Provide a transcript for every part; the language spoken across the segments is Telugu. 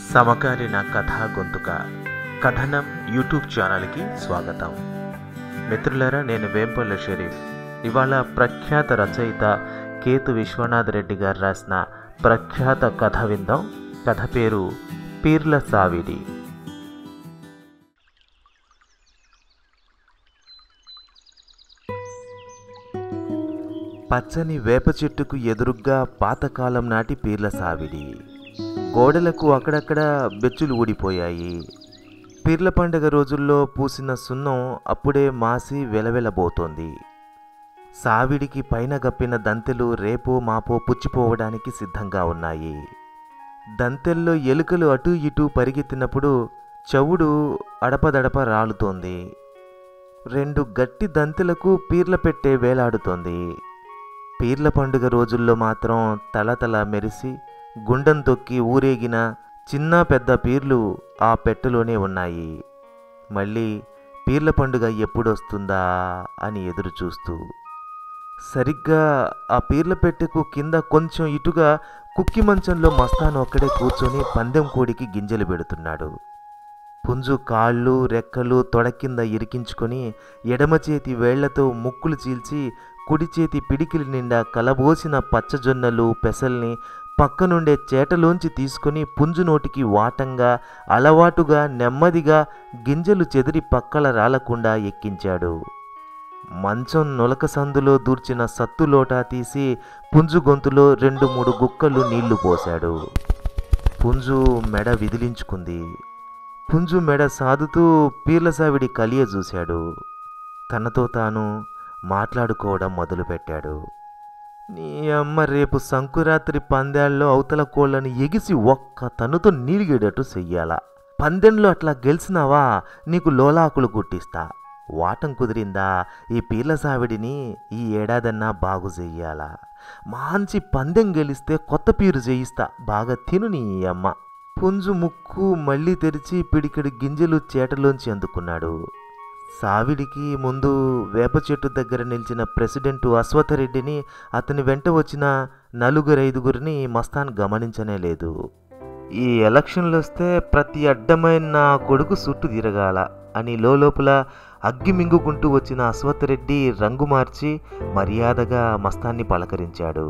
సమకాలీన కథా గొంతుక కథనం యూట్యూబ్ ఛానల్కి స్వాగతం మిత్రులారా నేను వేంపల్లి షరీఫ్ ఇవాళ ప్రఖ్యాత రచయిత కేతు విశ్వనాథ్ రెడ్డి గారు రాసిన ప్రఖ్యాత కథ విందాం కథ పేరు పీర్ల సావిడి పచ్చని వేప చెట్టుకు ఎదురుగ్గా పాతకాలం నాటి పీర్ల సావిడి గోడలకు అక్కడక్కడ బెచ్చులు ఊడిపోయాయి పీర్ల పండగ రోజుల్లో పూసిన సున్నం అప్పుడే మాసి వెలవెలబోతోంది సావిడికి పైన గప్పిన దంతెలు రేపో మాపో పుచ్చిపోవడానికి సిద్ధంగా ఉన్నాయి దంతెల్లో ఎలుకలు అటూ ఇటూ పరిగెత్తినప్పుడు చవుడు అడపదడప రాలుతోంది రెండు గట్టి దంతెలకు పీర్ల పెట్టే వేలాడుతోంది పీర్ల పండుగ రోజుల్లో మాత్రం తలతల మెరిసి గుండం తొక్కి ఊరేగిన చిన్న పెద్ద పీర్లు ఆ పెట్టెలోనే ఉన్నాయి మళ్ళీ పీర్ల పండుగ ఎప్పుడొస్తుందా అని ఎదురు చూస్తూ సరిగ్గా ఆ పీర్ల పెట్టెకు కింద కొంచెం ఇటుగా కుక్కి మంచంలో మస్తాన్ ఒక్కడే కూర్చొని పందెం కోడికి గింజలు పెడుతున్నాడు పుంజు కాళ్ళు రెక్కలు తొడ కింద ఇరికించుకొని ఎడమ చేతి వేళ్లతో ముక్కులు చీల్చి కుడి చేతి పిడికిలి నిండా కలబోసిన పచ్చజొన్నలు పెసల్ని పక్కనుండే చేటలోంచి తీసుకొని పుంజు నోటికి వాటంగా అలవాటుగా నెమ్మదిగా గింజలు చెదిరి పక్కల రాలకుండా ఎక్కించాడు మంచం నులక సందులో దూర్చిన సత్తు లోటా తీసి పుంజు గొంతులో రెండు మూడు గుక్కలు నీళ్లు పోశాడు పుంజు మెడ విదిలించుకుంది పుంజు మెడ సాదుతూ పీర్లసావిడి కలియ చూశాడు తనతో తాను మాట్లాడుకోవడం మొదలుపెట్టాడు నీ అమ్మ రేపు సంకురాత్రి పందాల్లో అవతల కోళ్ళని ఎగిసి ఒక్క తనుతో నీలిగేటట్టు చెయ్యాలా పందెంలో అట్లా గెలిచినావా నీకు లోలాకులు కుట్టిస్తా వాటం కుదిరిందా ఈ పీర్ల సావిడిని ఈ ఏడాదన్నా బాగు చెయ్యాలా మంచి పందెం గెలిస్తే కొత్త పీరు చేయిస్తా బాగా తిను నీ అమ్మ పుంజు ముక్కు మళ్ళీ తెరిచి పిడికిడి గింజలు చేటలోంచి అందుకున్నాడు సావిడికి ముందు వేప చెట్టు దగ్గర నిలిచిన ప్రెసిడెంట్ అశ్వథరెడ్డిని అతని వెంట వచ్చిన నలుగురు ఐదుగురిని మస్తాన్ గమనించనే లేదు ఈ ఎలక్షన్లు వస్తే ప్రతి అడ్డమైన నా కొడుకు సుట్టు తిరగాల అని లోపల అగ్గి మింగుకుంటూ వచ్చిన అశ్వత్థరెడ్డి రంగు మార్చి మర్యాదగా మస్తాన్ని పలకరించాడు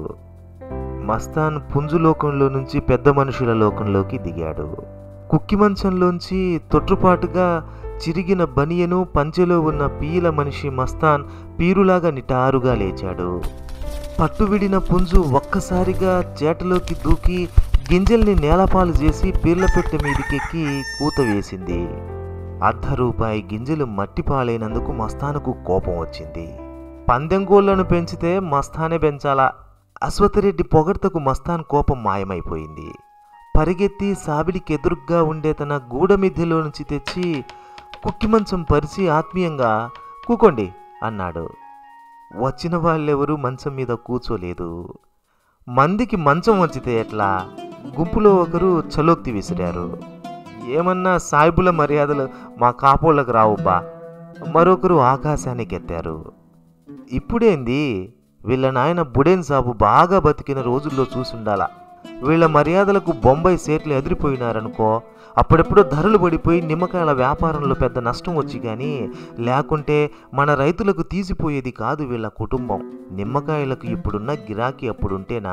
మస్తాన్ పుంజు లోకంలో నుంచి పెద్ద మనుషుల లోకంలోకి దిగాడు కుక్కి మంచంలోంచి తొట్టుపాటుగా చిరిగిన బనియను పంచెలో ఉన్న పీల మనిషి మస్తాన్ పీరులాగా నిటారుగా లేచాడు పట్టువిడిన పుంజు ఒక్కసారిగా చేటలోకి దూకి గింజల్ని నేలపాలు చేసి పీర్ల పెట్టె మీదికెక్కి కూత వేసింది అర్ధ రూపాయి గింజలు మట్టి పాలైనందుకు మస్తానుకు కోపం వచ్చింది పందెం కోళ్లను పెంచితే మస్తానే పెంచాలా అశ్వత్థరెడ్డి పొగడ్తకు మస్తాన్ కోపం మాయమైపోయింది పరిగెత్తి సాబిడికి ఎదురుగ్గా ఉండే తన గూడమిద్దెలో నుంచి తెచ్చి కుక్కి మంచం పరిచి ఆత్మీయంగా కూకోండి అన్నాడు వచ్చిన వాళ్ళెవరూ మంచం మీద కూర్చోలేదు మందికి మంచం వచ్చితే ఎట్లా గుంపులో ఒకరు చలోక్తి విసిరారు ఏమన్నా సాయిబుల మర్యాదలు మా కాపోళ్ళకు రావుబ్బా మరొకరు ఆకాశానికి ఎత్తారు ఇప్పుడేంది వీళ్ళ నాయన బుడేన్ సాబు బాగా బతికిన రోజుల్లో చూసుండాలా వీళ్ళ మర్యాదలకు బొంబాయి సేట్లు ఎదిరిపోయినారనుకో అప్పుడెప్పుడో ధరలు పడిపోయి నిమ్మకాయల వ్యాపారంలో పెద్ద నష్టం వచ్చి కానీ లేకుంటే మన రైతులకు తీసిపోయేది కాదు వీళ్ళ కుటుంబం నిమ్మకాయలకు ఇప్పుడున్న గిరాకీ అప్పుడుంటేనా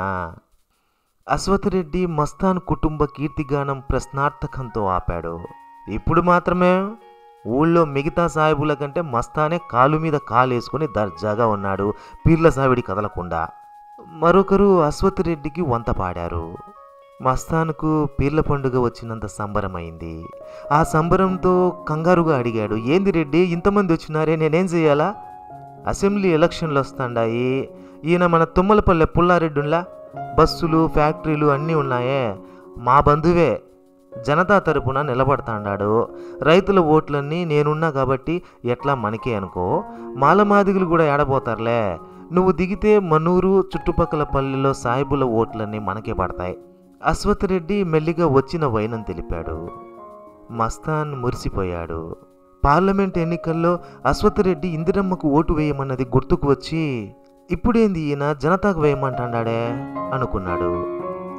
అశ్వథరెడ్డి మస్తాన్ కుటుంబ కీర్తిగానం ప్రశ్నార్థకంతో ఆపాడు ఇప్పుడు మాత్రమే ఊళ్ళో మిగతా సాయిబుల కంటే మస్తానే కాలు మీద కాలేసుకుని దర్జాగా ఉన్నాడు పీర్ల సావిడి కదలకుండా మరొకరు అశ్వత్థరెడ్డికి వంత పాడారు మస్తాన్కు పీర్ల పండుగ వచ్చినంత సంబరమైంది ఆ సంబరంతో కంగారుగా అడిగాడు ఏంది రెడ్డి ఇంతమంది వచ్చినారే నేనేం చేయాలా అసెంబ్లీ ఎలక్షన్లు వస్తాండాయి ఈయన మన తుమ్మలపల్లె పుల్లారెడ్డులా బస్సులు ఫ్యాక్టరీలు అన్నీ ఉన్నాయే మా బంధువే జనతా తరపున నిలబడతాండాడు రైతుల ఓట్లన్నీ నేనున్నా కాబట్టి ఎట్లా మనకే అనుకో మాలమాదిగులు కూడా ఏడబోతారులే నువ్వు దిగితే మనూరు చుట్టుపక్కల పల్లెలో సాయిబుల ఓట్లన్నీ మనకే పడతాయి అశ్వత్థరెడ్డి మెల్లిగా వచ్చిన వైనం తెలిపాడు మస్తాన్ మురిసిపోయాడు పార్లమెంట్ ఎన్నికల్లో అశ్వత్థరెడ్డి ఇందిరమ్మకు ఓటు వేయమన్నది గుర్తుకు వచ్చి ఇప్పుడేంది ఈయన జనతాకు వేయమంటాడే అనుకున్నాడు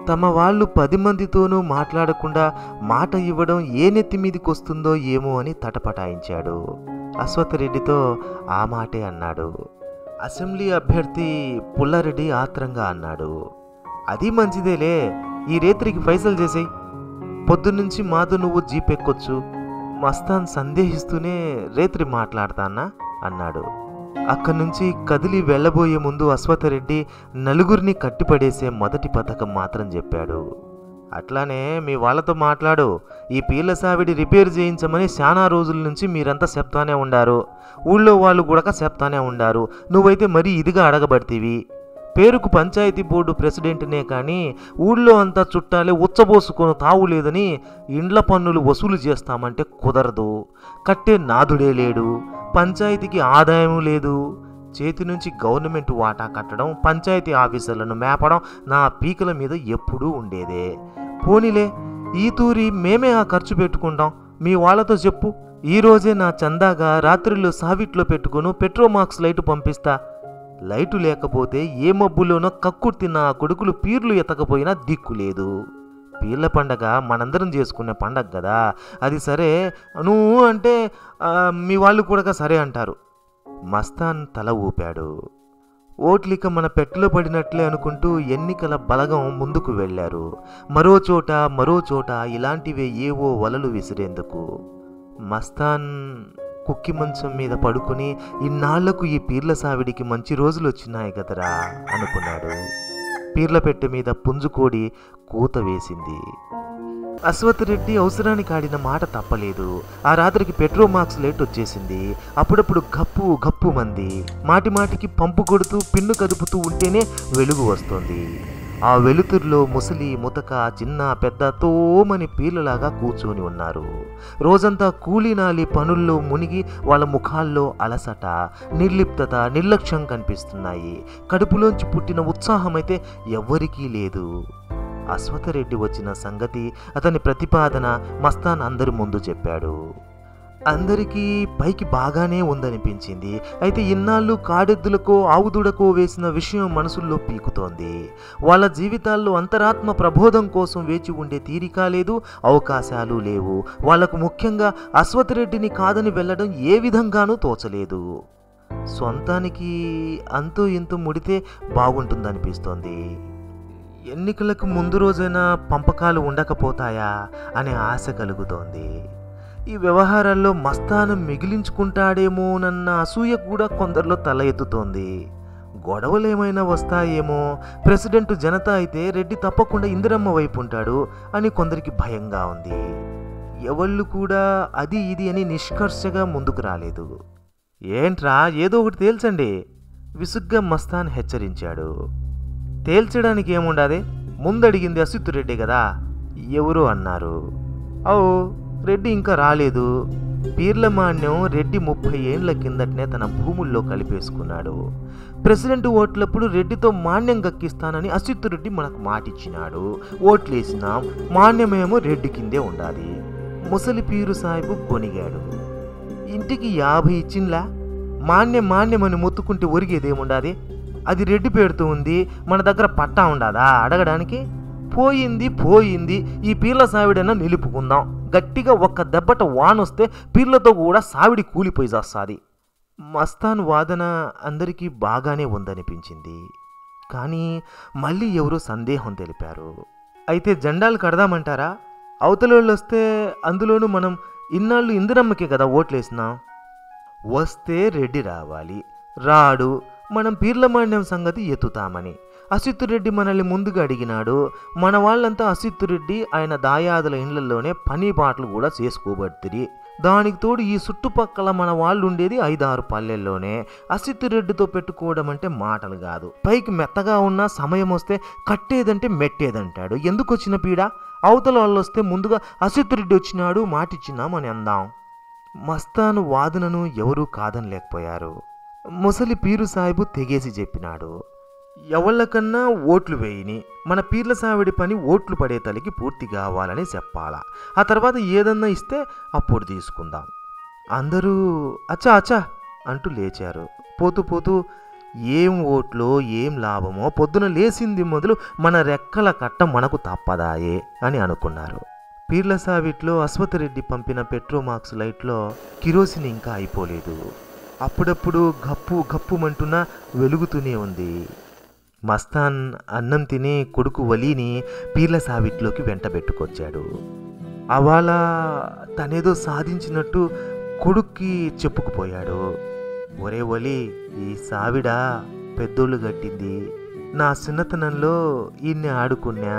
తమ వాళ్ళు పది మందితోనూ మాట్లాడకుండా మాట ఇవ్వడం ఏ నెత్తి మీదకి వస్తుందో ఏమో అని తటపటాయించాడు అశ్వత్థరెడ్డితో ఆ మాటే అన్నాడు అసెంబ్లీ అభ్యర్థి పుల్లారెడ్డి ఆత్రంగా అన్నాడు అది మంచిదేలే ఈ రేత్రికి ఫైసలు చేసేయి పొద్దున్నుంచి మాతో నువ్వు జీప్ ఎక్కొచ్చు మస్తాన్ సందేహిస్తూనే రేత్రి మాట్లాడతానా అన్నాడు అక్కడి నుంచి కదిలి వెళ్ళబోయే ముందు అశ్వత్థరెడ్డి నలుగురిని కట్టిపడేసే మొదటి పథకం మాత్రం చెప్పాడు అట్లానే మీ వాళ్ళతో మాట్లాడు ఈ పీర్ల సావిడి రిపేర్ చేయించమని చాలా రోజుల నుంచి మీరంతా చెప్తానే ఉండారు ఊళ్ళో వాళ్ళు కూడా చెప్తానే ఉండారు నువ్వైతే మరీ ఇదిగా అడగబడితేవి పేరుకు పంచాయతీ బోర్డు ప్రెసిడెంట్నే కానీ ఊళ్ళో అంతా చుట్టాలే ఉచ్చబోసుకొని తావు లేదని ఇండ్ల పన్నులు వసూలు చేస్తామంటే కుదరదు కట్టే నాదుడే లేడు పంచాయతీకి ఆదాయం లేదు చేతి నుంచి గవర్నమెంట్ వాటా కట్టడం పంచాయతీ ఆఫీసర్లను మేపడం నా పీకల మీద ఎప్పుడూ ఉండేదే పోనీలే ఈ తూరి మేమే ఆ ఖర్చు పెట్టుకుంటాం మీ వాళ్ళతో చెప్పు ఈ రోజే నా చందాగా రాత్రిలో సావిట్లో పెట్టుకుని పెట్రోమాక్స్ లైట్ పంపిస్తా లైటు లేకపోతే ఏ మబ్బులోనో కక్కుర్తి నా కొడుకులు పీర్లు ఎత్తకపోయినా దిక్కు లేదు పీర్ల పండగ మనందరం చేసుకునే పండగ కదా అది సరే నువ్వు అంటే ఆ, మీ వాళ్ళు కూడా సరే అంటారు మస్తాన్ తల ఊపాడు ఓట్లిక మన పెట్టెలో పడినట్లే అనుకుంటూ ఎన్నికల బలగం ముందుకు వెళ్ళారు మరో చోట మరో చోట ఇలాంటివే ఏవో వలలు విసిరేందుకు మస్తాన్ కుక్కి మంచం మీద పడుకుని ఇన్నాళ్లకు ఈ పీర్ల సావిడికి మంచి రోజులు వచ్చినాయి కదరా అనుకున్నాడు పీర్ల పెట్టె మీద పుంజుకోడి కూత వేసింది అశ్వత్ రెడ్డి అవసరానికి ఆడిన మాట తప్పలేదు ఆ రాత్రికి పెట్రోమాక్స్ లేట్ వచ్చేసింది అప్పుడప్పుడు గప్పు గప్పు మంది మాటి మాటికి పంపు కొడుతూ పిన్ను కదుపుతూ ఉంటేనే వెలుగు వస్తుంది ఆ వెలుతురులో ముసలి ముతక చిన్న పెద్ద తోమని పీర్లలాగా కూర్చొని ఉన్నారు రోజంతా కూలీనాలి పనుల్లో మునిగి వాళ్ళ ముఖాల్లో అలసట నిర్లిప్తత నిర్లక్ష్యం కనిపిస్తున్నాయి కడుపులోంచి పుట్టిన ఉత్సాహమైతే ఎవ్వరికీ లేదు అశ్వథరెడ్డి వచ్చిన సంగతి అతని ప్రతిపాదన మస్తాన్ అందరి ముందు చెప్పాడు అందరికీ పైకి బాగానే ఉందనిపించింది అయితే ఇన్నాళ్ళు కాడెద్దులకో ఆవుదుడకో వేసిన విషయం మనసుల్లో పీకుతోంది వాళ్ళ జీవితాల్లో అంతరాత్మ ప్రబోధం కోసం వేచి ఉండే తీరిక లేదు అవకాశాలు లేవు వాళ్లకు ముఖ్యంగా అశ్వథరెడ్డిని కాదని వెళ్ళడం ఏ విధంగానూ తోచలేదు సొంతానికి అంతో ఇంతో ముడితే బాగుంటుందనిపిస్తోంది ఎన్నికలకు ముందు రోజైనా పంపకాలు ఉండకపోతాయా అనే ఆశ కలుగుతోంది ఈ వ్యవహారాల్లో మస్తానం మిగిలించుకుంటాడేమోనన్న అసూయ కూడా కొందరిలో తల ఎత్తుతోంది గొడవలు ఏమైనా వస్తాయేమో ప్రెసిడెంట్ జనతా అయితే రెడ్డి తప్పకుండా ఇందిరమ్మ వైపు ఉంటాడు అని కొందరికి భయంగా ఉంది ఎవళ్ళు కూడా అది ఇది అని నిష్కర్షగా ముందుకు రాలేదు ఏంట్రా ఏదో ఒకటి తేల్చండి విసుగ్గా మస్తాన్ హెచ్చరించాడు తేల్చడానికి ఏముండాది ముందడిగింది అసిత్తు రెడ్డి కదా ఎవరు అన్నారు అవు రెడ్డి ఇంకా రాలేదు పీర్ల మాన్యం రెడ్డి ముప్పై ఏండ్ల కిందటనే తన భూముల్లో కలిపేసుకున్నాడు ప్రెసిడెంట్ ఓట్లప్పుడు రెడ్డితో మాన్యం గక్కిస్తానని అసిత్తు రెడ్డి మనకు మాటిచ్చినాడు ఓట్లేసినాం మాన్యమేమో రెడ్డి కిందే ఉండాలి ముసలి పీరు సాహిబు గొనిగాడు ఇంటికి యాభై ఇచ్చింలా మాన్యం మాన్యమని మొత్తుకుంటే ఒరిగేదేముండాది అది రెడ్డి పేరుతో ఉంది మన దగ్గర పట్టా ఉండాదా అడగడానికి పోయింది పోయింది ఈ పీర్ల సావిడైనా నిలుపుకుందాం గట్టిగా ఒక్క దెబ్బట వానొస్తే పీర్లతో కూడా సావిడి కూలిపోయి చేస్తుంది మస్తాన్ వాదన అందరికీ బాగానే ఉందనిపించింది కానీ మళ్ళీ ఎవరో సందేహం తెలిపారు అయితే జెండాలు కడదామంటారా అవతలోళ్ళు వస్తే అందులోనూ మనం ఇన్నాళ్ళు ఇందిరమ్మకే కదా ఓట్లేసినాం వస్తే రెడ్డి రావాలి రాడు మనం పీర్లమాన్యం సంగతి ఎత్తుతామని అసిత్తురెడ్డి మనల్ని ముందుగా అడిగినాడు మన వాళ్ళంతా అసిత్తురెడ్డి ఆయన దాయాదుల ఇండ్లలోనే పని పాటలు కూడా చేసుకోబడుతుంది దానికి తోడు ఈ చుట్టుపక్కల మన వాళ్ళు ఉండేది ఐదారు పల్లెల్లోనే అసిత్తురెడ్డితో పెట్టుకోవడం అంటే మాటలు కాదు పైకి మెత్తగా ఉన్న సమయం వస్తే కట్టేదంటే మెట్టేదంటాడు ఎందుకు వచ్చిన పీడ అవతల వాళ్ళు వస్తే ముందుగా అసిత్తురెడ్డి వచ్చినాడు మాటిచ్చినాం అని అందాం మస్తాను వాదనను ఎవరూ కాదనలేకపోయారు ముసలి పీరు సాహిబు తెగేసి చెప్పినాడు ఎవళ్ళకన్నా ఓట్లు వేయని మన పీర్ల సావిడి పని ఓట్లు పడే తలికి పూర్తి కావాలని చెప్పాలా ఆ తర్వాత ఏదన్నా ఇస్తే అప్పుడు తీసుకుందాం అందరూ అచ్చా అచ్చా అంటూ లేచారు పోతూ పోతూ ఏం ఓట్లో ఏం లాభమో పొద్దున లేసింది మొదలు మన రెక్కల కట్ట మనకు తప్పదాయే అని అనుకున్నారు పీర్ల సావిట్లో అశ్వథరెడ్డి పంపిన పెట్రోమాక్స్ లైట్లో కిరోసిన్ ఇంకా అయిపోలేదు అప్పుడప్పుడు గప్పు గప్పుమంటున్న వెలుగుతూనే ఉంది మస్తాన్ అన్నం తిని కొడుకు వలీని పీర్ల సావిట్లోకి వెంటబెట్టుకొచ్చాడు అవాళ తనేదో సాధించినట్టు కొడుక్కి చెప్పుకుపోయాడు ఒరే ఒలి ఈ సావిడ పెద్దోళ్ళు గట్టింది నా చిన్నతనంలో ఈయన్ని ఆడుకున్నా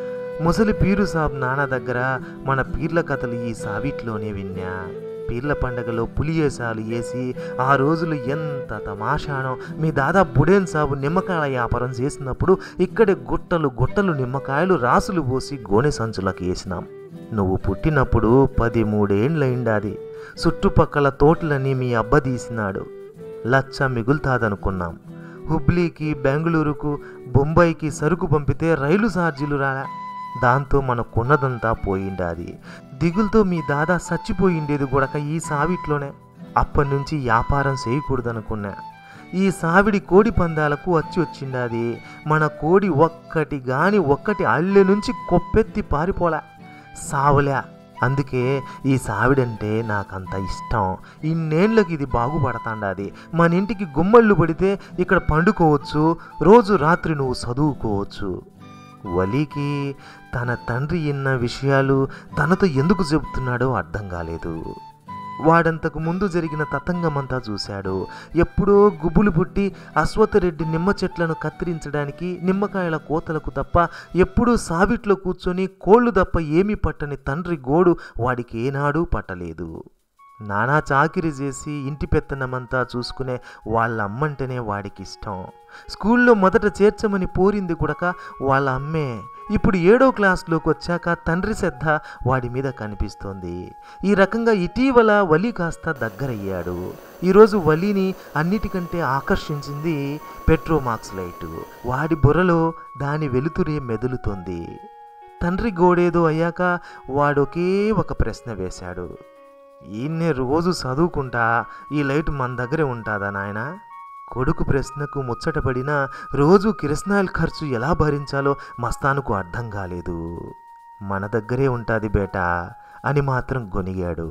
ముసలి పీరు సాబ్ నాన్న దగ్గర మన పీర్ల కథలు ఈ సావిట్లోనే విన్నా పీర్ల పండగలో పులియేసాలు వేసి ఆ రోజులు ఎంత తమాషానో మీ దాదా బుడేన్ సాబు నిమ్మకాయల వ్యాపారం చేసినప్పుడు ఇక్కడే గుట్టలు గుట్టలు నిమ్మకాయలు రాసులు పోసి గోనె సంచులకు వేసినాం నువ్వు పుట్టినప్పుడు పది మూడేండ్లయిండాది చుట్టుపక్కల తోటలని మీ అబ్బ తీసినాడు లచ్చ మిగులుతాదనుకున్నాం హుబ్లీకి బెంగళూరుకు బొంబాయికి సరుకు పంపితే రైలు ఛార్జీలు రాలా దాంతో మన కొన్నదంతా పోయిండాది దిగులతో మీ దాదా చచ్చిపోయిండేది కూడక ఈ సావిట్లోనే అప్పటి నుంచి వ్యాపారం చేయకూడదనుకున్నా ఈ సావిడి కోడి పందాలకు వచ్చి వచ్చిండాది మన కోడి ఒక్కటి గాని ఒక్కటి అల్లె నుంచి కొప్పెత్తి పారిపోలే సావలే అందుకే ఈ సావిడంటే నాకంత ఇష్టం ఇన్నేళ్ళకి ఇది బాగుపడతాండాది మన ఇంటికి గుమ్మళ్ళు పడితే ఇక్కడ పండుకోవచ్చు రోజు రాత్రి నువ్వు చదువుకోవచ్చు వలీకి తన తండ్రి ఇన్న విషయాలు తనతో ఎందుకు చెబుతున్నాడో అర్థం కాలేదు వాడంతకు ముందు జరిగిన తతంగమంతా చూశాడు ఎప్పుడో గుబులు పుట్టి అశ్వత్థరెడ్డి నిమ్మ చెట్లను కత్తిరించడానికి నిమ్మకాయల కోతలకు తప్ప ఎప్పుడూ సావిట్లో కూర్చొని కోళ్ళు తప్ప ఏమీ పట్టని తండ్రి గోడు వాడికి ఏనాడూ పట్టలేదు నానా చాకిరి చేసి ఇంటి పెత్తనమంతా చూసుకునే వాళ్ళ అమ్మంటేనే వాడికి ఇష్టం స్కూల్లో మొదట చేర్చమని పోరింది కూడక వాళ్ళ అమ్మే ఇప్పుడు ఏడో క్లాస్లోకి వచ్చాక తండ్రి శ్రద్ధ వాడి మీద కనిపిస్తోంది ఈ రకంగా ఇటీవల వలి కాస్త దగ్గరయ్యాడు ఈరోజు వలిని అన్నిటికంటే ఆకర్షించింది పెట్రోమాక్స్ లైటు వాడి బుర్రలో దాని వెలుతురే మెదులుతోంది తండ్రి గోడేదో అయ్యాక వాడొకే ఒక ప్రశ్న వేశాడు ఈయన్నే రోజు చదువుకుంటా ఈ లైట్ మన దగ్గరే ఉంటుందా నాయనా కొడుకు ప్రశ్నకు ముచ్చటపడినా రోజు కిరసనాయిల్ ఖర్చు ఎలా భరించాలో మస్తానుకు అర్థం కాలేదు మన దగ్గరే ఉంటుంది బేటా అని మాత్రం గొనిగాడు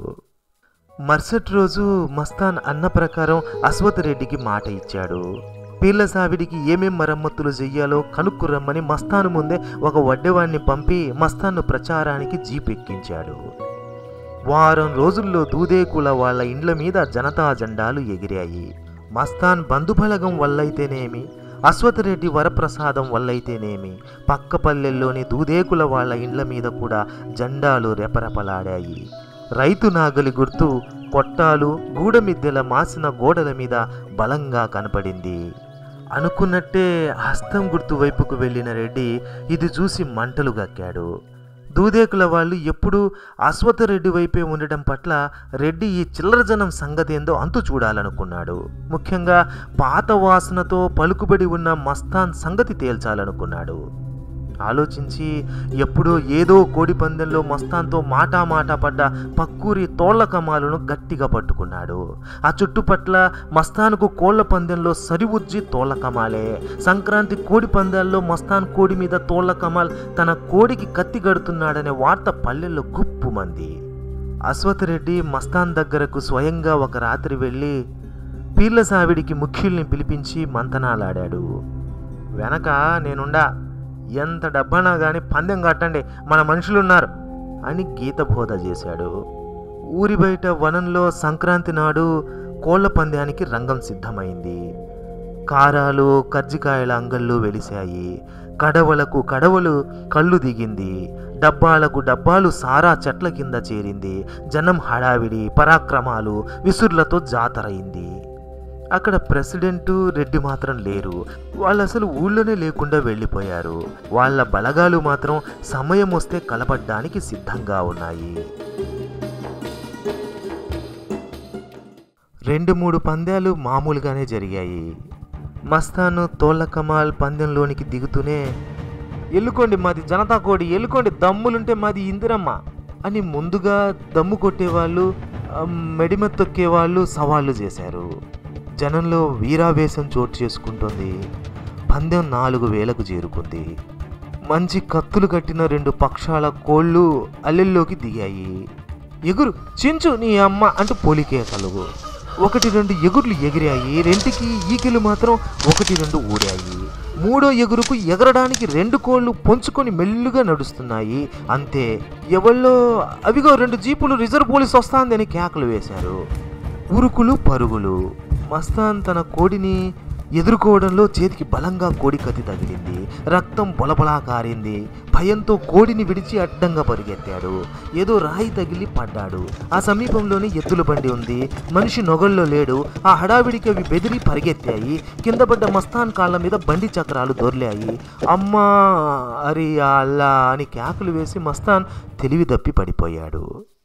మరుసటి రోజు మస్తాన్ అన్న ప్రకారం అశ్వత్ రెడ్డికి మాట ఇచ్చాడు పీళ్ల సావిడికి ఏమేం మరమ్మతులు చెయ్యాలో కనుక్కురమ్మని మస్తాను ముందే ఒక వడ్డెవాణ్ణి పంపి మస్తాన్ను ప్రచారానికి జీప్ ఎక్కించాడు వారం రోజుల్లో దూదేకుల వాళ్ళ ఇండ్ల మీద జనతా జెండాలు ఎగిరాయి మస్తాన్ బంధుబలగం వల్లైతేనేమి అశ్వథరెడ్డి వరప్రసాదం వల్లైతేనేమి పక్క పల్లెల్లోని దూదేకుల వాళ్ళ ఇండ్ల మీద కూడా జెండాలు రెపరెపలాడాయి రైతు నాగలి గుర్తు కొట్టాలు గూడమిద్దెల మాసిన గోడల మీద బలంగా కనపడింది అనుకున్నట్టే హస్తం గుర్తు వైపుకు వెళ్ళిన రెడ్డి ఇది చూసి మంటలు గక్కాడు దూదేకుల వాళ్ళు ఎప్పుడూ అశ్వత్థరెడ్డి వైపే ఉండడం పట్ల రెడ్డి ఈ చిల్లర జనం సంగతేందో అంతు చూడాలనుకున్నాడు ముఖ్యంగా పాత వాసనతో పలుకుబడి ఉన్న మస్తాన్ సంగతి తేల్చాలనుకున్నాడు ఆలోచించి ఎప్పుడో ఏదో కోడి పందెంలో మస్తాన్తో మాటా మాట పడ్డ పక్కూరి తోళ్ల కమాలను గట్టిగా పట్టుకున్నాడు ఆ చుట్టుపట్ల మస్తాన్కు కోళ్ల పందెంలో సరివుజ్జి తోళ్ల కమాలే సంక్రాంతి కోడి పందాల్లో మస్తాన్ కోడి మీద తోళ్ల కమాల్ తన కోడికి కత్తి గడుతున్నాడనే వార్త పల్లెల్లో గుప్పుమంది అశ్వత్ రెడ్డి మస్తాన్ దగ్గరకు స్వయంగా ఒక రాత్రి వెళ్ళి పీర్ల సావిడికి ముఖ్యుల్ని పిలిపించి మంతనాలాడాడు వెనక నేనుండా ఎంత డబ్బనా కానీ పందెం కట్టండి మన మనుషులున్నారు అని గీత బోధ చేశాడు ఊరి బయట వనంలో సంక్రాంతి నాడు కోళ్ల పందానికి రంగం సిద్ధమైంది కారాలు కజ్జికాయల అంగళ్ళు వెలిశాయి కడవలకు కడవలు కళ్ళు దిగింది డబ్బాలకు డబ్బాలు సారా చెట్ల కింద చేరింది జనం హడావిడి పరాక్రమాలు విసుర్లతో జాతరయింది అక్కడ ప్రెసిడెంట్ రెడ్డి మాత్రం లేరు వాళ్ళు అసలు ఊళ్ళోనే లేకుండా వెళ్ళిపోయారు వాళ్ళ బలగాలు మాత్రం సమయం వస్తే కలపడ్డానికి సిద్ధంగా ఉన్నాయి రెండు మూడు పందాలు మామూలుగానే జరిగాయి మస్తాను తోళ్ళ కమాల్ పందెంలోనికి దిగుతూనే ఎల్లుకోండి మాది జనతా కోడి ఎల్లుకోండి దమ్ములుంటే మాది ఇందిరమ్మ అని ముందుగా దమ్ము కొట్టేవాళ్ళు ఆ, మెడిమ తొక్కేవాళ్ళు సవాళ్ళు చేశారు జనంలో వీరావేశం చోటు చేసుకుంటుంది పందెం నాలుగు వేలకు చేరుకుంది మంచి కత్తులు కట్టిన రెండు పక్షాల కోళ్ళు అల్లెల్లోకి దిగాయి ఎగురు చించు నీ అమ్మ అంటూ పోలికేకలు ఒకటి రెండు ఎగుర్లు ఎగిరాయి రెంటికి ఈకెలు మాత్రం ఒకటి రెండు ఊరాయి మూడో ఎగురుకు ఎగరడానికి రెండు కోళ్ళు పొంచుకొని మెల్లుగా నడుస్తున్నాయి అంతే ఎవళ్ళో అవిగో రెండు జీపులు రిజర్వ్ పోలీస్ వస్తాందని కేకలు వేశారు ఉరుకులు పరుగులు మస్తాన్ తన కోడిని ఎదుర్కోవడంలో చేతికి బలంగా కోడి కత్తి తగిలింది రక్తం బొలబలా కారింది భయంతో కోడిని విడిచి అడ్డంగా పరిగెత్తాడు ఏదో రాయి తగిలి పడ్డాడు ఆ సమీపంలోనే ఎద్దుల బండి ఉంది మనిషి నొగల్లో లేడు ఆ హడావిడికి అవి బెదిరి పరిగెత్తాయి కింద పడ్డ మస్తాన్ కాళ్ళ మీద బండి చక్రాలు దొర్లాయి అమ్మా అరి అల్లా అని కేకలు వేసి మస్తాన్ తెలివి తప్పి పడిపోయాడు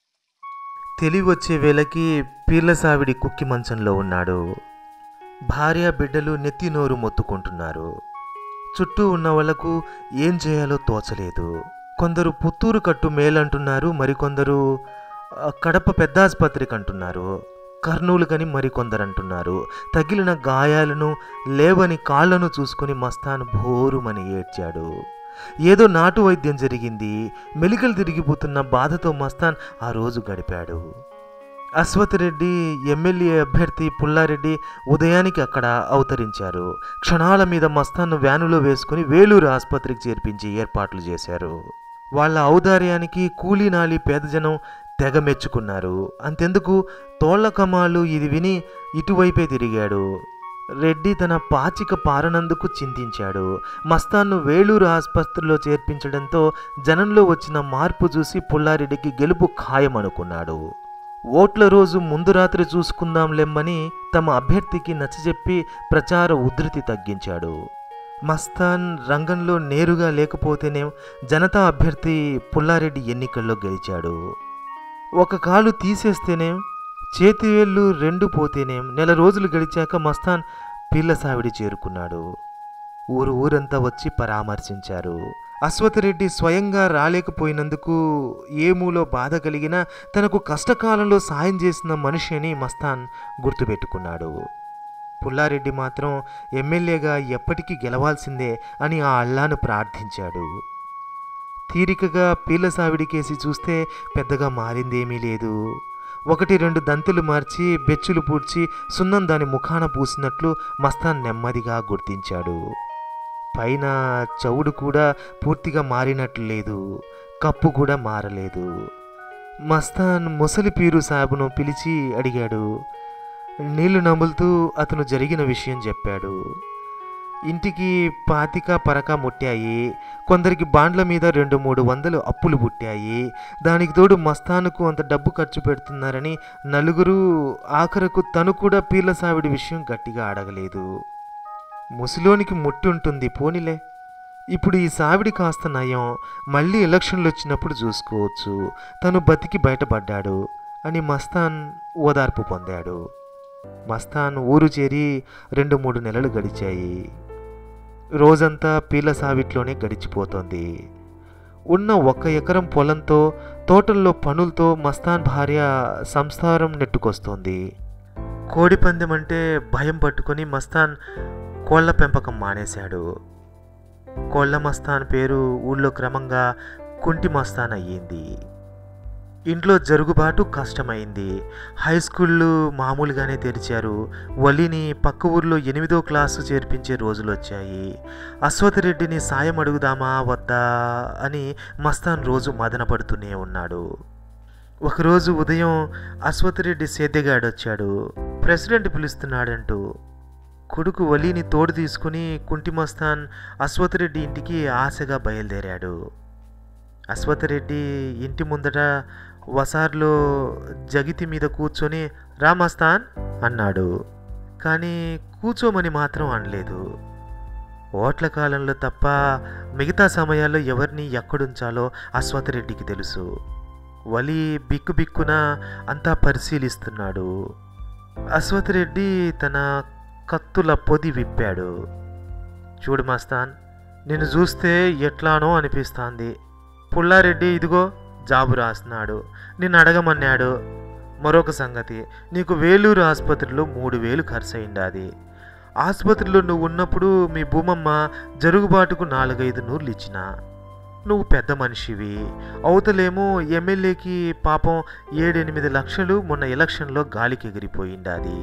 తెలివి వచ్చే వేళకి పీర్ల సావిడి కుక్కి మంచంలో ఉన్నాడు భార్య బిడ్డలు నెత్తి నోరు మొత్తుకుంటున్నారు చుట్టూ ఉన్న వాళ్లకు ఏం చేయాలో తోచలేదు కొందరు పుత్తూరు కట్టు మేలంటున్నారు మరికొందరు ఆ, కడప పెద్ద ఆసుపత్రికి అంటున్నారు కర్నూలు కని మరికొందరు అంటున్నారు తగిలిన గాయాలను లేవని కాళ్లను చూసుకుని మస్తాన్ భోరుమని ఏడ్చాడు ఏదో నాటు వైద్యం జరిగింది మెలికలు తిరిగిపోతున్న బాధతో మస్తాన్ ఆ రోజు గడిపాడు అశ్వత్ రెడ్డి ఎమ్మెల్యే అభ్యర్థి పుల్లారెడ్డి ఉదయానికి అక్కడ అవతరించారు క్షణాల మీద మస్తాన్ను వ్యానులో వేసుకుని వేలూరు ఆసుపత్రికి చేర్పించి ఏర్పాట్లు చేశారు వాళ్ళ ఔదార్యానికి కూలీనాలి పేదజనం తెగ మెచ్చుకున్నారు అంతెందుకు తోళ్ల కమాలు ఇది విని ఇటువైపే తిరిగాడు రెడ్డి తన పాచిక పారనందుకు చింతించాడు మస్తాన్ను వేలూరు ఆసుపత్రిలో చేర్పించడంతో జనంలో వచ్చిన మార్పు చూసి పుల్లారెడ్డికి గెలుపు ఖాయమనుకున్నాడు ఓట్ల రోజు ముందు రాత్రి చూసుకుందాంలెమ్మని తమ అభ్యర్థికి నచ్చజెప్పి ప్రచార ఉధృతి తగ్గించాడు మస్తాన్ రంగంలో నేరుగా లేకపోతేనే జనతా అభ్యర్థి పుల్లారెడ్డి ఎన్నికల్లో గెలిచాడు ఒక కాలు తీసేస్తేనే చేతివేళ్ళు రెండు పోతేనేం నెల రోజులు గడిచాక మస్తాన్ పీళ్ళ సావిడి చేరుకున్నాడు ఊరు ఊరంతా వచ్చి పరామర్శించారు అశ్వథరెడ్డి స్వయంగా రాలేకపోయినందుకు ఏమూలో బాధ కలిగినా తనకు కష్టకాలంలో సాయం చేసిన మనిషి అని మస్తాన్ గుర్తుపెట్టుకున్నాడు పుల్లారెడ్డి మాత్రం ఎమ్మెల్యేగా ఎప్పటికీ గెలవాల్సిందే అని ఆ అల్లాను ప్రార్థించాడు తీరికగా పీళ్ళ సావిడి కేసి చూస్తే పెద్దగా మారిందేమీ లేదు ఒకటి రెండు దంతులు మార్చి బెచ్చులు పూడ్చి సున్నం దాని ముఖాన పూసినట్లు మస్తాన్ నెమ్మదిగా గుర్తించాడు పైన చవుడు కూడా పూర్తిగా మారినట్లు లేదు కప్పు కూడా మారలేదు మస్తాన్ ముసలి పీరు సాబును పిలిచి అడిగాడు నీళ్లు నములుతూ అతను జరిగిన విషయం చెప్పాడు ఇంటికి పాతిక పరక ముట్టాయి కొందరికి బాండ్ల మీద రెండు మూడు వందలు అప్పులు పుట్టాయి దానికి తోడు మస్తానుకు అంత డబ్బు ఖర్చు పెడుతున్నారని నలుగురు ఆఖరకు తను కూడా పీర్ల సావిడి విషయం గట్టిగా అడగలేదు ముసిలోనికి ముట్టి ఉంటుంది పోనిలే ఇప్పుడు ఈ సావిడి కాస్త నయం మళ్ళీ ఎలక్షన్లు వచ్చినప్పుడు చూసుకోవచ్చు తను బతికి బయటపడ్డాడు అని మస్తాన్ ఓదార్పు పొందాడు మస్తాన్ ఊరు చేరి రెండు మూడు నెలలు గడిచాయి రోజంతా పీల సావిట్లోనే గడిచిపోతోంది ఉన్న ఒక్క ఎకరం పొలంతో తోటల్లో పనులతో మస్తాన్ భార్య సంసారం నెట్టుకొస్తోంది కోడి పందెం అంటే భయం పట్టుకొని మస్తాన్ కోళ్ల పెంపకం మానేశాడు కోళ్ల మస్తాన్ పేరు ఊళ్ళో క్రమంగా కుంటి మస్తాన్ అయ్యింది ఇంట్లో జరుగుబాటు కష్టమైంది హై స్కూళ్ళు మామూలుగానే తెరిచారు వలిని పక్క ఊర్లో ఎనిమిదో క్లాసు చేర్పించే రోజులు వచ్చాయి అశ్వథరెడ్డిని సాయం అడుగుదామా వద్దా అని మస్తాన్ రోజు మదనపడుతూనే ఉన్నాడు ఒకరోజు ఉదయం అశ్వథరెడ్డి సేద్యగాడొచ్చాడు ప్రెసిడెంట్ పిలుస్తున్నాడంటూ కొడుకు వలీని తోడు తీసుకుని కుంటి మస్తాన్ అశ్వథరెడ్డి ఇంటికి ఆశగా బయలుదేరాడు అశ్వథరెడ్డి ఇంటి ముందట వసార్లో జగితి మీద కూర్చొని రామస్తాన్ అన్నాడు కానీ కూర్చోమని మాత్రం అనలేదు ఓట్ల కాలంలో తప్ప మిగతా సమయాల్లో ఎవరిని ఎక్కడుంచాలో అశ్వథరెడ్డికి తెలుసు వలి బిక్కు బిక్కున అంతా పరిశీలిస్తున్నాడు అశ్వథరెడ్డి తన కత్తుల పొది విప్పాడు చూడు మస్తాన్ నిన్ను చూస్తే ఎట్లానో అనిపిస్తాంది పుల్లారెడ్డి ఇదిగో జాబు రాస్తున్నాడు నిన్ను అడగమన్నాడు మరొక సంగతి నీకు వేలూరు ఆసుపత్రిలో మూడు వేలు ఖర్చు అయిండాది ఆసుపత్రిలో నువ్వు ఉన్నప్పుడు మీ భూమమ్మ జరుగుబాటుకు నాలుగైదు నూర్లు ఇచ్చిన నువ్వు పెద్ద మనిషివి అవతలేమో ఎమ్మెల్యేకి పాపం ఏడెనిమిది లక్షలు మొన్న ఎలక్షన్లో గాలికి ఎగిరిపోయిండాది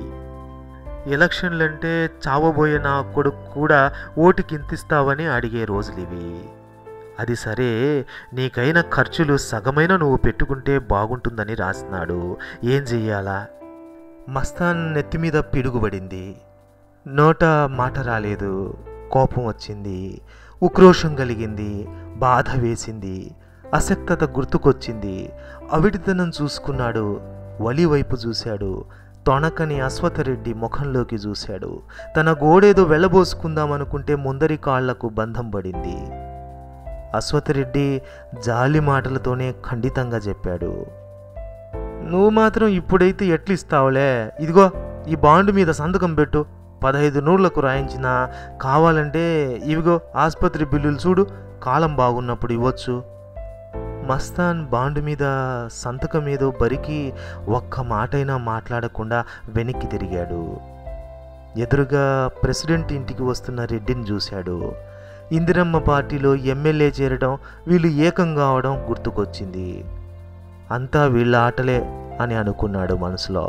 ఎలక్షన్లంటే చావబోయే నా కొడుకు కూడా ఓటుకి ఇంతిస్తావని అడిగే రోజులివి అది సరే నీకైన ఖర్చులు సగమైన నువ్వు పెట్టుకుంటే బాగుంటుందని రాసినాడు ఏం చెయ్యాలా మస్తాన్ నెత్తి మీద పిడుగుబడింది నోట మాట రాలేదు కోపం వచ్చింది ఉక్రోషం కలిగింది బాధ వేసింది అసక్తత గుర్తుకొచ్చింది అవిటితనం చూసుకున్నాడు వలి వైపు చూశాడు తొణకని అశ్వథరెడ్డి ముఖంలోకి చూశాడు తన గోడేదో వెళ్ళబోసుకుందామనుకుంటే ముందరి కాళ్లకు బంధం పడింది అశ్వథరెడ్డి జాలి మాటలతోనే ఖండితంగా చెప్పాడు నువ్వు మాత్రం ఇప్పుడైతే ఎట్లిస్తావులే ఇదిగో ఈ బాండు మీద సంతకం పెట్టు పదహైదు నూర్లకు రాయించిన కావాలంటే ఇవిగో ఆసుపత్రి బిల్లులు చూడు కాలం బాగున్నప్పుడు ఇవ్వచ్చు మస్తాన్ బాండు మీద సంతకం ఏదో బరికి ఒక్క మాటైనా మాట్లాడకుండా వెనక్కి తిరిగాడు ఎదురుగా ప్రెసిడెంట్ ఇంటికి వస్తున్న రెడ్డిని చూశాడు ఇందిరమ్మ పార్టీలో ఎమ్మెల్యే చేరడం వీళ్ళు ఏకం కావడం గుర్తుకొచ్చింది అంతా వీళ్ళ ఆటలే అని అనుకున్నాడు మనసులో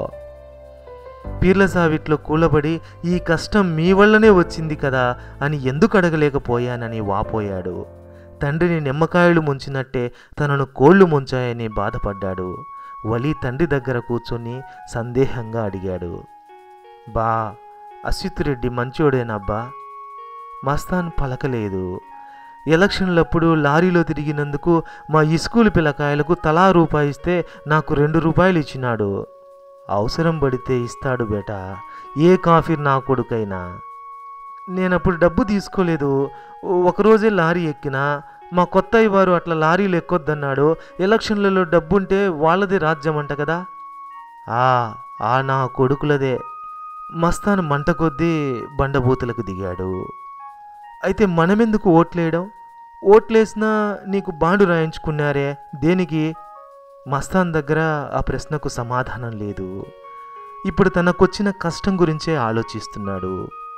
పీర్ల సావిట్లో కూలబడి ఈ కష్టం మీ వల్లనే వచ్చింది కదా అని ఎందుకు అడగలేకపోయానని వాపోయాడు తండ్రిని నిమ్మకాయలు ముంచినట్టే తనను కోళ్లు ముంచాయని బాధపడ్డాడు వలి తండ్రి దగ్గర కూర్చొని సందేహంగా అడిగాడు బా అశ్విత్రెడ్డి మంచోడేనబ్బా మస్తాన్ పలకలేదు ఎలక్షన్లప్పుడు లారీలో తిరిగినందుకు మా ఇస్కూలు పిల్లకాయలకు తలా రూపాయి ఇస్తే నాకు రెండు రూపాయలు ఇచ్చినాడు అవసరం పడితే ఇస్తాడు బేటా ఏ కాఫీ నా కొడుకైనా నేనప్పుడు డబ్బు తీసుకోలేదు ఒకరోజే లారీ ఎక్కినా మా కొత్త వారు అట్లా లారీలు ఎక్కొద్దన్నాడు ఎలక్షన్లలో డబ్బుంటే వాళ్ళదే రాజ్యం అంట కదా ఆ ఆ నా కొడుకులదే మస్తాన్ మంట కొద్దీ బండబూతులకు దిగాడు అయితే మనమెందుకు ఓట్లేయడం ఓట్లేసినా నీకు బాండు రాయించుకున్నారే దేనికి మస్తాన్ దగ్గర ఆ ప్రశ్నకు సమాధానం లేదు ఇప్పుడు తనకొచ్చిన కష్టం గురించే ఆలోచిస్తున్నాడు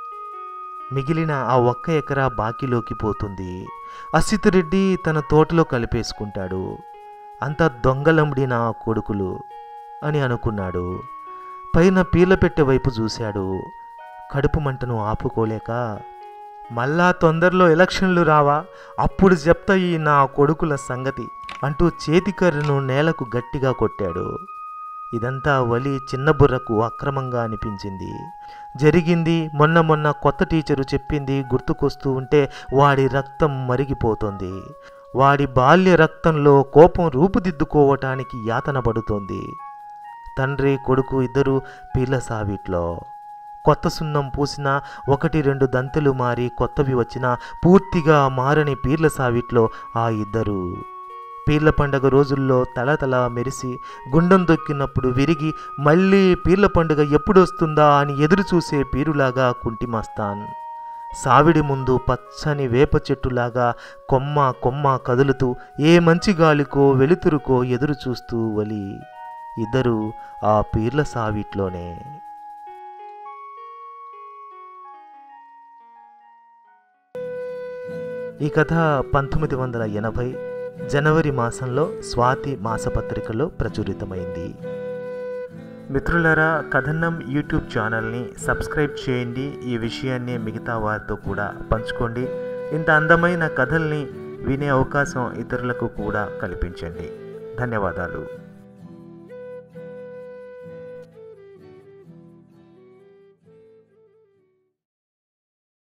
మిగిలిన ఆ ఒక్క ఎకరా బాకీలోకి పోతుంది అసితరెడ్డి తన తోటలో కలిపేసుకుంటాడు అంతా దొంగలంబడి నా కొడుకులు అని అనుకున్నాడు పైన పీర్ల పెట్టే వైపు చూశాడు కడుపు మంటను ఆపుకోలేక మళ్ళా తొందరలో ఎలక్షన్లు రావా అప్పుడు చెప్తా ఈ నా కొడుకుల సంగతి అంటూ చేతికర్రను నేలకు గట్టిగా కొట్టాడు ఇదంతా వలి చిన్న బుర్రకు అక్రమంగా అనిపించింది జరిగింది మొన్న మొన్న కొత్త టీచరు చెప్పింది గుర్తుకొస్తూ ఉంటే వాడి రక్తం మరిగిపోతుంది వాడి బాల్య రక్తంలో కోపం రూపుదిద్దుకోవటానికి యాతన పడుతోంది తండ్రి కొడుకు ఇద్దరు పీర్ల సావిట్లో కొత్త సున్నం పూసిన ఒకటి రెండు దంతెలు మారి కొత్తవి వచ్చిన పూర్తిగా మారని పీర్ల సావిట్లో ఆ ఇద్దరు పీర్ల పండగ రోజుల్లో తలతల మెరిసి గుండం దొక్కినప్పుడు విరిగి మళ్ళీ పీర్ల పండుగ ఎప్పుడొస్తుందా అని ఎదురు చూసే పీరులాగా కుంటిమస్తాన్ సావిడి ముందు పచ్చని వేప చెట్టులాగా కొమ్మ కొమ్మ కదులుతూ ఏ మంచి గాలికో వెలుతురుకో ఎదురు చూస్తూ వలి ఇద్దరు ఆ పీర్ల సావిట్లోనే ఈ కథ పంతొమ్మిది వందల ఎనభై జనవరి మాసంలో స్వాతి మాసపత్రికలో ప్రచురితమైంది మిత్రులారా కథనం యూట్యూబ్ ఛానల్ని సబ్స్క్రైబ్ చేయండి ఈ విషయాన్ని మిగతా వారితో కూడా పంచుకోండి ఇంత అందమైన కథల్ని వినే అవకాశం ఇతరులకు కూడా కల్పించండి ధన్యవాదాలు